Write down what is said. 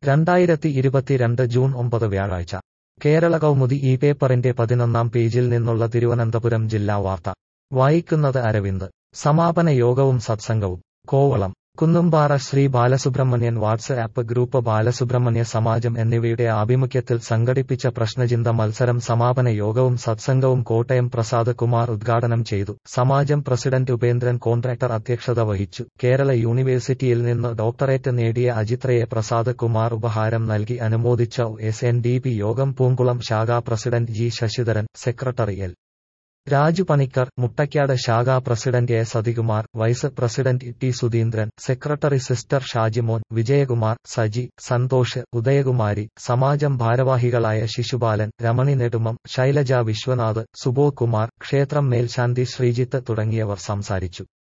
രണ്ടായിരത്തി ഇരുപത്തിരണ്ട് ജൂൺ ഒമ്പത് വ്യാഴാഴ്ച കേരള കൗമുദി ഈ പേപ്പറിന്റെ പതിനൊന്നാം പേജിൽ നിന്നുള്ള തിരുവനന്തപുരം ജില്ലാ വാർത്ത വായിക്കുന്നത് അരവിന്ദ് സമാപന യോഗവും സത്സംഗവും Kovalam Kunnumpara Sri Balasubramanian WhatsApp group Balasubramanya സമാജം എന്നിവയുടെ ആഭിമുഖ്യത്തിൽ സംഘടിപ്പിച്ച പ്രശ്നചിന്ത മത്സരം സമാപന യോഗവും സത്സംഗവും കോട്ടയം പ്രസാദ് കുമാർ ഉദ്ഘാടനം ചെയ്തു സമാജം പ്രസിഡന്റ് ഉപേന്ദ്രൻ കോൺട്രാക്ടർ അധ്യക്ഷത വഹിച്ചു കേരള യൂണിവേഴ്സിറ്റിയിൽ നിന്ന് ഡോക്ടറേറ്റ് നേടിയ അജിത്രയെ പ്രസാദ് കുമാർ ഉപഹാരം നൽകി അനുമോദിച്ച എസ് എൻ ഡി പി യോഗം പൂങ്കുളം ശാഖാ president G Sasidharan secretary L Raju Panicker Muttakkad ശാഖാ president A Sathikumar vice president T Sudheendran secretary sister Shajimon Vijayakumar Saji Santhosh Udayakumari സമാജം ഭാരവാഹികളായ ശിശുപാലൻ രമണി നെടുമം ശൈലജ വിശ്വനാഥ് സുബോധ് കുമാർ ക്ഷേത്രം മേൽശാന്തി ശ്രീജിത്ത് തുടങ്ങിയവർ സംസാരിച്ചു